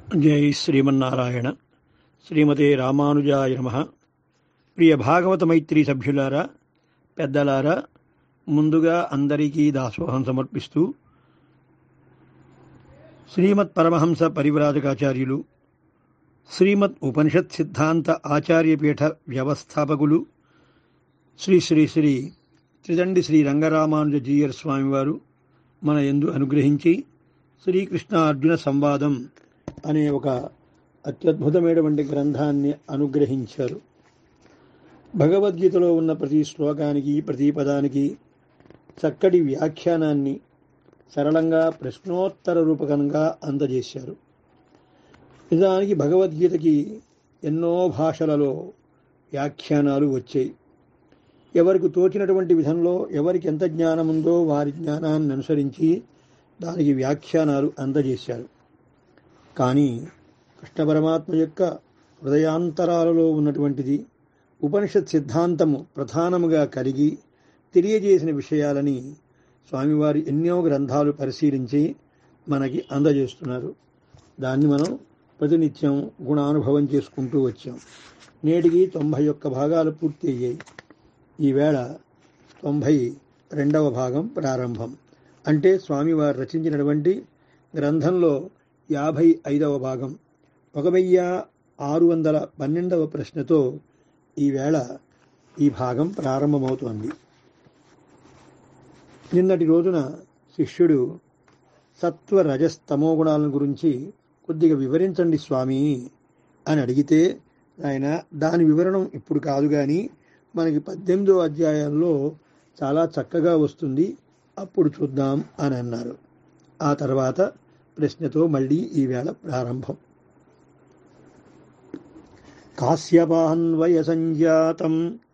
జై శ్రీమన్నారాయణ శ్రీమతే రామానుజాయ నమ ప్రియ భాగవత మైత్రి సభ్యులారా పెద్దలారా ముందుగా అందరికీ దాసోహం సమర్పిస్తూ శ్రీమత్ పరమహంస పరివ్రాజకాచార్యులు శ్రీమత్ ఉపనిషత్ సిద్ధాంత ఆచార్యపీఠ వ్యవస్థాపకులు శ్రీ శ్రీ శ్రీ త్రిదండి శ్రీ రంగరామానుజ జీయర్ స్వామివారు మన ఎందు అనుగ్రహించి శ్రీకృష్ణ అర్జున సంవాదం అనే ఒక అత్యద్భుతమైనటువంటి గ్రంథాన్ని అనుగ్రహించారు భగవద్గీతలో ఉన్న ప్రతి శ్లోకానికి ప్రతి పదానికి చక్కటి వ్యాఖ్యానాన్ని సరళంగా ప్రశ్నోత్తర రూపకంగా అందజేశారు నిజానికి భగవద్గీతకి ఎన్నో భాషలలో వ్యాఖ్యానాలు వచ్చాయి ఎవరికి తోచినటువంటి విధంలో ఎవరికి ఎంత జ్ఞానం ఉందో వారి జ్ఞానాన్ని అనుసరించి దానికి వ్యాఖ్యానాలు అందజేశారు కానీ కృష్ణ పరమాత్మ యొక్క హృదయాంతరాలలో ఉన్నటువంటిది ఉపనిషత్ సిద్ధాంతము ప్రధానముగా కలిగి తెలియజేసిన విషయాలని స్వామివారి ఎన్నో గ్రంథాలు పరిశీలించి మనకి అందజేస్తున్నారు దాన్ని మనం ప్రతినిత్యం గుణానుభవం చేసుకుంటూ వచ్చాం నేటికి తొంభై ఒక్క భాగాలు పూర్తి అయ్యాయి ఈవేళ తొంభై రెండవ భాగం ప్రారంభం అంటే స్వామివారు రచించినటువంటి గ్రంథంలో యాభై ఐదవ భాగం ఒక వెయ్యి ఆరు వందల పన్నెండవ ప్రశ్నతో ఈవేళ ఈ భాగం ప్రారంభమవుతోంది నిన్నటి రోజున శిష్యుడు సత్వ రజస్తమో గుణాలను గురించి కొద్దిగా వివరించండి స్వామి అని అడిగితే ఆయన దాని వివరణం ఇప్పుడు కాదు కానీ మనకి పద్దెనిమిదో అధ్యాయంలో చాలా చక్కగా వస్తుంది అప్పుడు చూద్దాం అని అన్నారు ఆ తర్వాత ప్రశ్నతో మళ్ళీ ఈవేళ ప్రారంభం కాశ్యపాన్వయ సంజాతం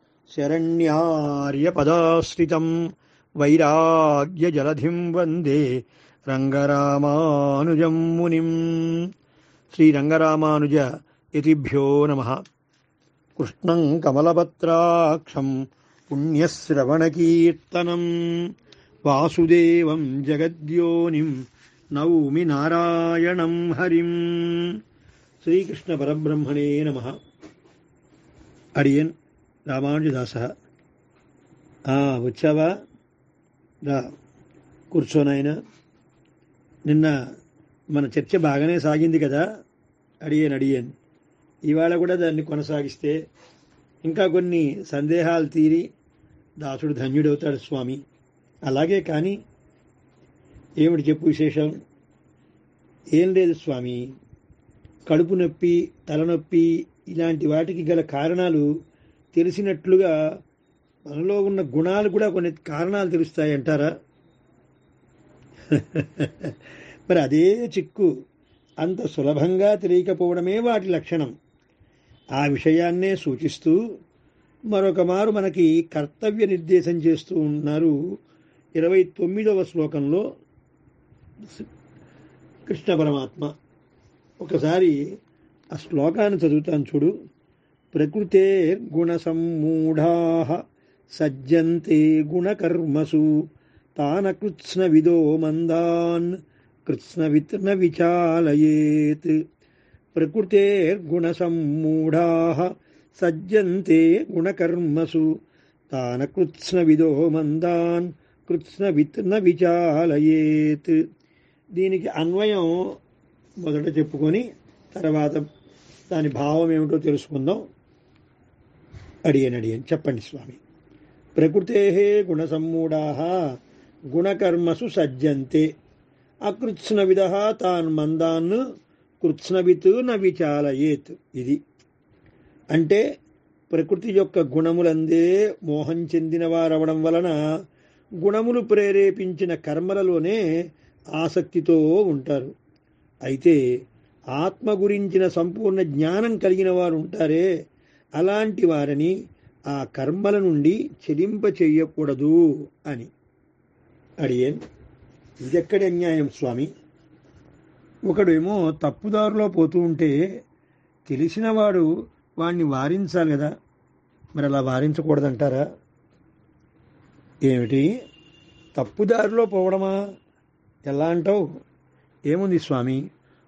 శరణ్యార్యపదాశ్రితం వైరాగ్య జలధిం వందే రంగరామానుజం మునిం శ్రీరంగరామానుజ యతిభ్యో నమ కృష్ణం కమలపత్రాక్షం పుణ్యశ్రవణకీర్తనం వాసుదేవం జగద్యోనిం నౌమి నారాయణం హరిం శ్రీకృష్ణ పరబ్రహ్మణే నమ అడియన్ రామానుజదాస వచ్చావా రా కూర్చోనాయన నిన్న మన చర్చ బాగానే సాగింది కదా అడియన్ అడియన్ ఇవాళ కూడా దాన్ని కొనసాగిస్తే ఇంకా కొన్ని సందేహాలు తీరి దాసుడు ధన్యుడవుతాడు స్వామి అలాగే కానీ ఏమిటి చెప్పు విశేషం ఏం లేదు స్వామి కడుపు నొప్పి తలనొప్పి ఇలాంటి వాటికి గల కారణాలు తెలిసినట్లుగా మనలో ఉన్న గుణాలు కూడా కొన్ని కారణాలు తెలుస్తాయి అంటారా మరి అదే చిక్కు అంత సులభంగా తెలియకపోవడమే వాటి లక్షణం ఆ విషయాన్నే సూచిస్తూ మరొక మారు మనకి కర్తవ్య నిర్దేశం చేస్తూ ఉన్నారు ఇరవై తొమ్మిదవ శ్లోకంలో కృష్ణ పరమాత్మ ఒకసారి ఆ శ్లోకాన్ని చదువుతాను చూడు ప్రకృతే గుణ సమ్మూఢా సజ్జంతే గుణకర్మసు తాన కృత్స్న విదో మందాన్ కృత్స్నవిత్ న విచాలయేత్ ప్రకృతేర్గుణ సమ్మూఢా సజ్జంతే గుణకర్మసు తాన కృత్స్న విదో మందాన్ కృత్స్నవిత్ న విచాలయేత్ దీనికి అన్వయం మొదట చెప్పుకొని తర్వాత దాని భావం ఏమిటో తెలుసుకుందాం అడియన్ అడియన్ చెప్పండి స్వామి ప్రకృతే గుణసమ్మూఢా గుణకర్మసు సజ్జంతే అకృత్స్నవిధ తాన్ మందాన్ కృత్స్నవిత్ న విచాలయేత్ ఇది అంటే ప్రకృతి యొక్క గుణములందే మోహం చెందిన వారవడం వలన గుణములు ప్రేరేపించిన కర్మలలోనే ఆసక్తితో ఉంటారు అయితే ఆత్మ గురించిన సంపూర్ణ జ్ఞానం కలిగిన వారు ఉంటారే అలాంటి వారిని ఆ కర్మల నుండి చెలింప చెయ్యకూడదు అని అడియన్ ఇదెక్కడి అన్యాయం స్వామి ఒకడేమో తప్పుదారిలో పోతూ ఉంటే తెలిసినవాడు వాణ్ణి వారించాలి కదా మరి అలా వారించకూడదంటారా ఏమిటి తప్పుదారిలో పోవడమా ఎలా అంటావు ఏముంది స్వామి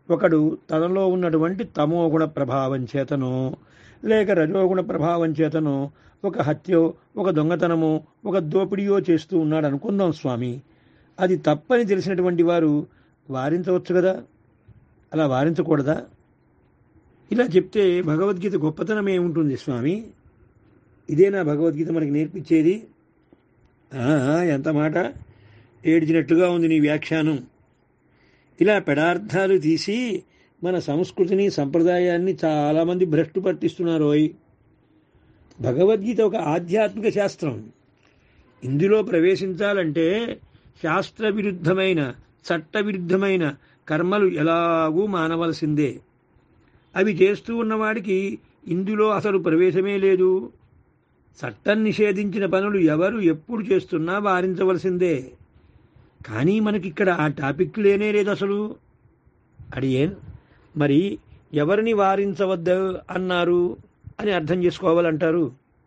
ఒకడు తనలో ఉన్నటువంటి తమోగుణ ప్రభావం చేతనో లేక రజోగుణ ప్రభావం చేతనో ఒక హత్యో ఒక దొంగతనమో ఒక దోపిడియో చేస్తూ ఉన్నాడు అనుకుందాం స్వామి అది తప్పని తెలిసినటువంటి వారు వారించవచ్చు కదా అలా వారించకూడదా ఇలా చెప్తే భగవద్గీత గొప్పతనం ఏముంటుంది స్వామి ఇదేనా భగవద్గీత మనకి నేర్పించేది ఆ, ఎంత మాట ఏడ్చినట్టుగా ఉంది నీ వ్యాఖ్యానం ఇలా పెడార్థాలు తీసి మన సంస్కృతిని సంప్రదాయాన్ని చాలామంది భ్రష్టు పట్టిస్తున్నారు ఓయ్ భగవద్గీత ఒక ఆధ్యాత్మిక శాస్త్రం ఇందులో ప్రవేశించాలంటే శాస్త్ర విరుద్ధమైన చట్ట విరుద్ధమైన కర్మలు ఎలాగూ మానవలసిందే అవి చేస్తూ ఉన్నవాడికి ఇందులో అసలు ప్రవేశమే లేదు చట్టం నిషేధించిన పనులు ఎవరు ఎప్పుడు చేస్తున్నా వారించవలసిందే కానీ మనకిక్కడ ఆ టాపిక్ లేనే లేదు అసలు అడిగే మరి ఎవరిని వారించవద్దు అన్నారు అని అర్థం చేసుకోవాలంటారు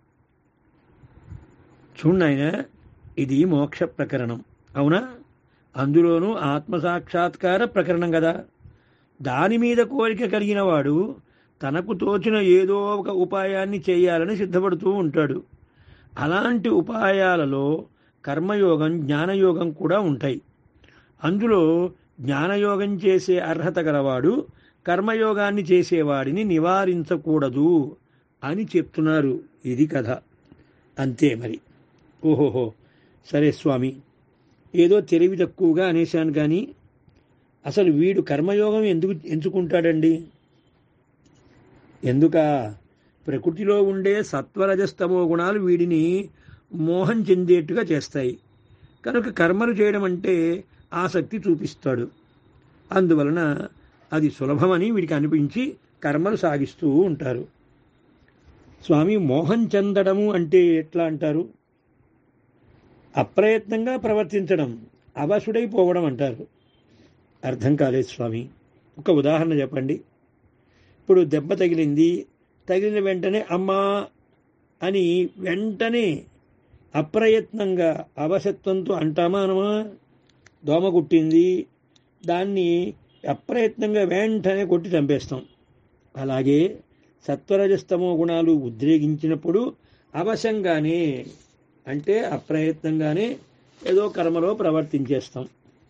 చూడాయన ఇది మోక్ష ప్రకరణం అవునా అందులోనూ ఆత్మసాక్షాత్కార ప్రకరణం కదా దాని మీద కోరిక కలిగిన వాడు తనకు తోచిన ఏదో ఒక ఉపాయాన్ని చేయాలని సిద్ధపడుతూ ఉంటాడు అలాంటి ఉపాయాలలో కర్మయోగం జ్ఞానయోగం కూడా ఉంటాయి అందులో జ్ఞానయోగం చేసే అర్హత గలవాడు కర్మయోగాన్ని చేసేవాడిని నివారించకూడదు అని చెప్తున్నారు ఇది కథ అంతే మరి ఓహోహో సరే స్వామి ఏదో తెలివి తక్కువగా అనేశాను కానీ అసలు వీడు కర్మయోగం ఎందుకు ఎంచుకుంటాడండి ఎందుక ప్రకృతిలో ఉండే సత్వరజస్తమో గుణాలు వీడిని మోహం చెందేట్టుగా చేస్తాయి కనుక కర్మలు చేయడం అంటే ఆసక్తి చూపిస్తాడు అందువలన అది సులభమని వీడికి అనిపించి కర్మలు సాగిస్తూ ఉంటారు స్వామి మోహం చెందడము అంటే ఎట్లా అంటారు అప్రయత్నంగా ప్రవర్తించడం అవసుడైపోవడం అంటారు అర్థం కాలేదు స్వామి ఒక ఉదాహరణ చెప్పండి ఇప్పుడు దెబ్బ తగిలింది తగిలిన వెంటనే అమ్మా అని వెంటనే అప్రయత్నంగా అవసత్వంతో అంటామా అనమా దోమ కుట్టింది దాన్ని అప్రయత్నంగా వెంటనే కొట్టి చంపేస్తాం అలాగే సత్వరజస్తమో గుణాలు ఉద్రేగించినప్పుడు అవశంగానే అంటే అప్రయత్నంగానే ఏదో కర్మలో ప్రవర్తించేస్తాం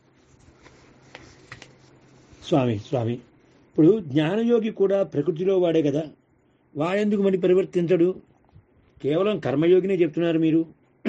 స్వామి స్వామి ఇప్పుడు జ్ఞానయోగి కూడా ప్రకృతిలో వాడే కదా వాడెందుకు మరి పరివర్తించడు కేవలం కర్మయోగినే చెప్తున్నారు మీరు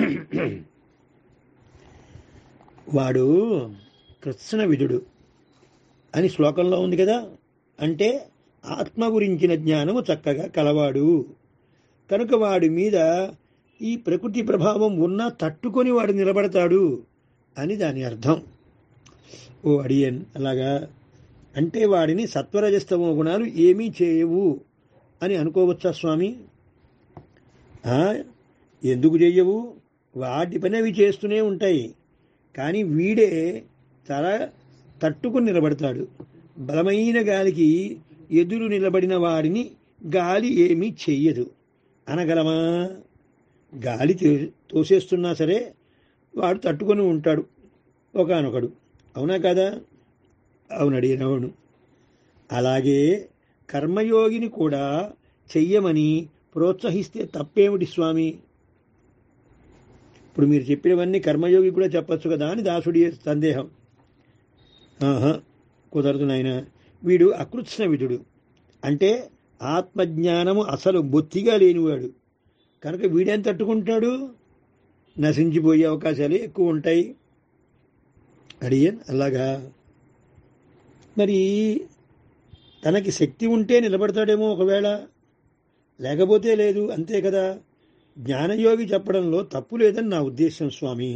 వాడు కృత్సన విధుడు అని శ్లోకంలో ఉంది కదా అంటే ఆత్మ గురించిన జ్ఞానము చక్కగా కలవాడు కనుక వాడి మీద ఈ ప్రకృతి ప్రభావం ఉన్నా తట్టుకొని వాడు నిలబడతాడు అని దాని అర్థం ఓ అడియన్ అలాగా అంటే వాడిని సత్వరజస్తమో గుణాలు ఏమీ చేయవు అని అనుకోవచ్చా స్వామి ఆ, ఎందుకు చెయ్యవు వాటి పని అవి చేస్తూనే ఉంటాయి కానీ వీడే చాలా తట్టుకుని నిలబడతాడు బలమైన గాలికి ఎదురు నిలబడిన వాడిని గాలి ఏమీ చెయ్యదు అనగలమా గాలి తే- తోసేస్తున్నా సరే వాడు తట్టుకొని ఉంటాడు ఒకనొకడు అవునా కదా అవునడి అవును అలాగే కర్మయోగిని కూడా చెయ్యమని ప్రోత్సహిస్తే తప్పేమిటి స్వామి ఇప్పుడు మీరు చెప్పినవన్నీ కర్మయోగి కూడా చెప్పొచ్చు కదా అని దాసుడి సందేహం ఆహా కుదరదు నాయన వీడు అకృత్స్న విధుడు అంటే ఆత్మజ్ఞానము అసలు బొత్తిగా లేనివాడు కనుక వీడేం తట్టుకుంటాడు నశించిపోయే అవకాశాలు ఎక్కువ ఉంటాయి అడియన్ అలాగా మరి తనకి శక్తి ఉంటే నిలబడతాడేమో ఒకవేళ లేకపోతే లేదు అంతే కదా జ్ఞానయోగి చెప్పడంలో తప్పు లేదని నా ఉద్దేశం స్వామి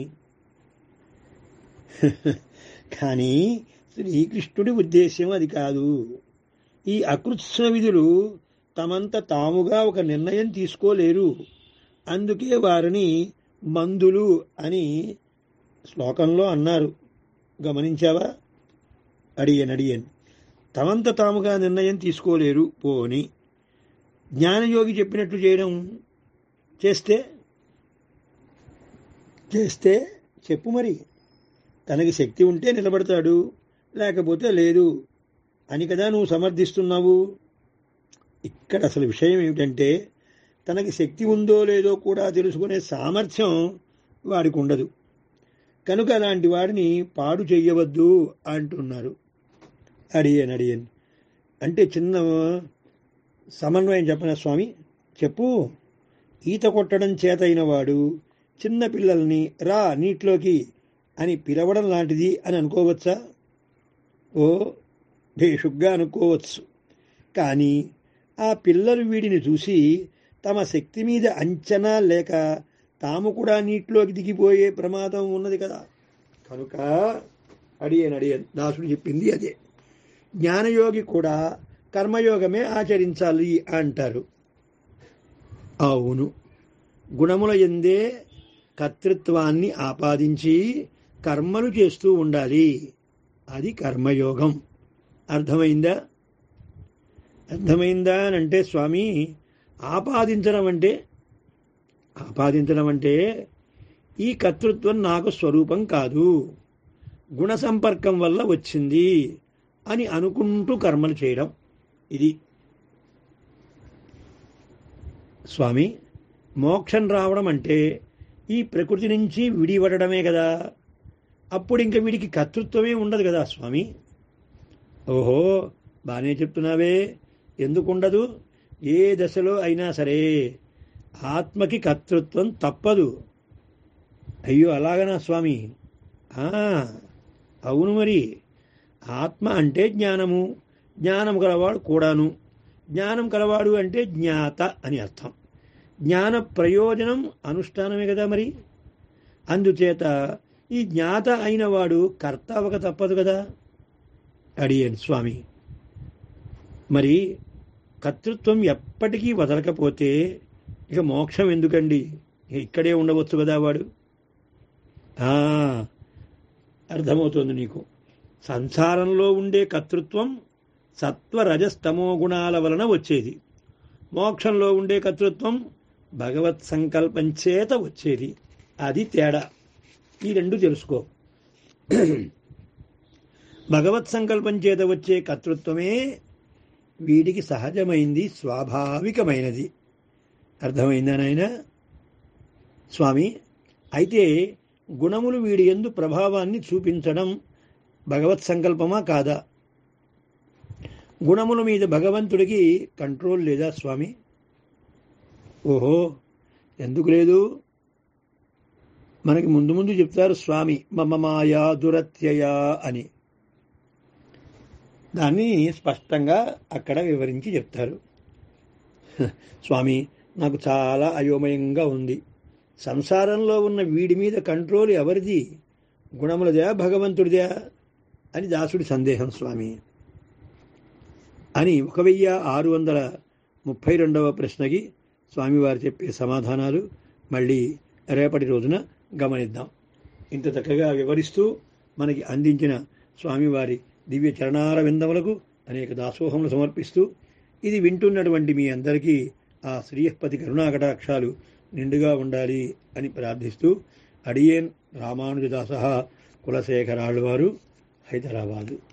కానీ శ్రీకృష్ణుడి ఉద్దేశ్యం అది కాదు ఈ అకృత్స్న విధులు తమంత తాముగా ఒక నిర్ణయం తీసుకోలేరు అందుకే వారిని మందులు అని శ్లోకంలో అన్నారు గమనించావా అడియన్ అడియన్ తమంత తాముగా నిర్ణయం తీసుకోలేరు పోని జ్ఞానయోగి చెప్పినట్లు చేయడం చేస్తే చేస్తే చెప్పు మరి తనకి శక్తి ఉంటే నిలబడతాడు లేకపోతే లేదు అని కదా నువ్వు సమర్థిస్తున్నావు ఇక్కడ అసలు విషయం ఏమిటంటే తనకి శక్తి ఉందో లేదో కూడా తెలుసుకునే సామర్థ్యం వాడికి ఉండదు కనుక అలాంటి వాడిని పాడు చెయ్యవద్దు అంటున్నారు అడియన్ అడియన్ అంటే చిన్న సమన్వయం చెప్పన స్వామి చెప్పు ఈత కొట్టడం చేతైన వాడు చిన్న పిల్లల్ని రా నీటిలోకి అని పిలవడం లాంటిది అని అనుకోవచ్చా ఓ భేషుగ్గా అనుకోవచ్చు కానీ ఆ పిల్లలు వీడిని చూసి తమ శక్తి మీద అంచనా లేక తాము కూడా నీటిలోకి దిగిపోయే ప్రమాదం ఉన్నది కదా కనుక అడియన్ అడియన్ దాసుడు చెప్పింది అదే జ్ఞానయోగి కూడా కర్మయోగమే ఆచరించాలి అంటారు అవును గుణముల ఎందే కర్తృత్వాన్ని ఆపాదించి కర్మలు చేస్తూ ఉండాలి అది కర్మయోగం అర్థమైందా అర్థమైందా అని అంటే స్వామి ఆపాదించడం అంటే ఆపాదించడం అంటే ఈ కర్తృత్వం నాకు స్వరూపం కాదు గుణ సంపర్కం వల్ల వచ్చింది అని అనుకుంటూ కర్మలు చేయడం ఇది స్వామి మోక్షం రావడం అంటే ఈ ప్రకృతి నుంచి విడిపడడమే కదా అప్పుడు ఇంక వీడికి కర్తృత్వమే ఉండదు కదా స్వామి ఓహో బాగానే చెప్తున్నావే ఎందుకుండదు ఏ దశలో అయినా సరే ఆత్మకి కర్తృత్వం తప్పదు అయ్యో అలాగనా స్వామి ఆ, అవును మరి ఆత్మ అంటే జ్ఞానము జ్ఞానం గలవాడు కూడాను జ్ఞానం కలవాడు అంటే జ్ఞాత అని అర్థం జ్ఞాన ప్రయోజనం అనుష్ఠానమే కదా మరి అందుచేత ఈ జ్ఞాత అయిన వాడు కర్త అవక తప్పదు కదా అడియన్ స్వామి మరి కర్తృత్వం ఎప్పటికీ వదలకపోతే ఇక మోక్షం ఎందుకండి ఇక ఇక్కడే ఉండవచ్చు కదా వాడు ఆ, అర్థమవుతోంది నీకు సంసారంలో ఉండే కర్తృత్వం సత్వ రజస్తమో గుణాల వలన వచ్చేది మోక్షంలో ఉండే కర్తృత్వం భగవత్ సంకల్పం చేత వచ్చేది అది తేడా ఈ రెండు తెలుసుకో భగవత్ సంకల్పం చేత వచ్చే కర్తృత్వమే వీడికి సహజమైంది స్వాభావికమైనది అర్థమైందా నాయన స్వామి అయితే గుణములు వీడి ఎందు ప్రభావాన్ని చూపించడం భగవత్ సంకల్పమా కాదా గుణముల మీద భగవంతుడికి కంట్రోల్ లేదా స్వామి ఓహో ఎందుకు లేదు మనకి ముందు ముందు చెప్తారు స్వామి మమ మాయా దురత్యయ అని దాన్ని స్పష్టంగా అక్కడ వివరించి చెప్తారు స్వామి నాకు చాలా అయోమయంగా ఉంది సంసారంలో ఉన్న వీడి మీద కంట్రోల్ ఎవరిది గుణములదా భగవంతుడిదా అని దాసుడి సందేహం స్వామి అని ఒక వెయ్యి ఆరు వందల ముప్పై రెండవ ప్రశ్నకి స్వామివారు చెప్పే సమాధానాలు మళ్ళీ రేపటి రోజున గమనిద్దాం ఇంత చక్కగా వివరిస్తూ మనకి అందించిన స్వామివారి దివ్య చరణార విందములకు అనేక దాసోహములు సమర్పిస్తూ ఇది వింటున్నటువంటి మీ అందరికీ ఆ శ్రీయపతి కరుణాకటాక్షాలు నిండుగా ఉండాలి అని ప్రార్థిస్తూ అడియేన్ రామానుజదాస కులశేఖరాళ్ళు వారు హైదరాబాదు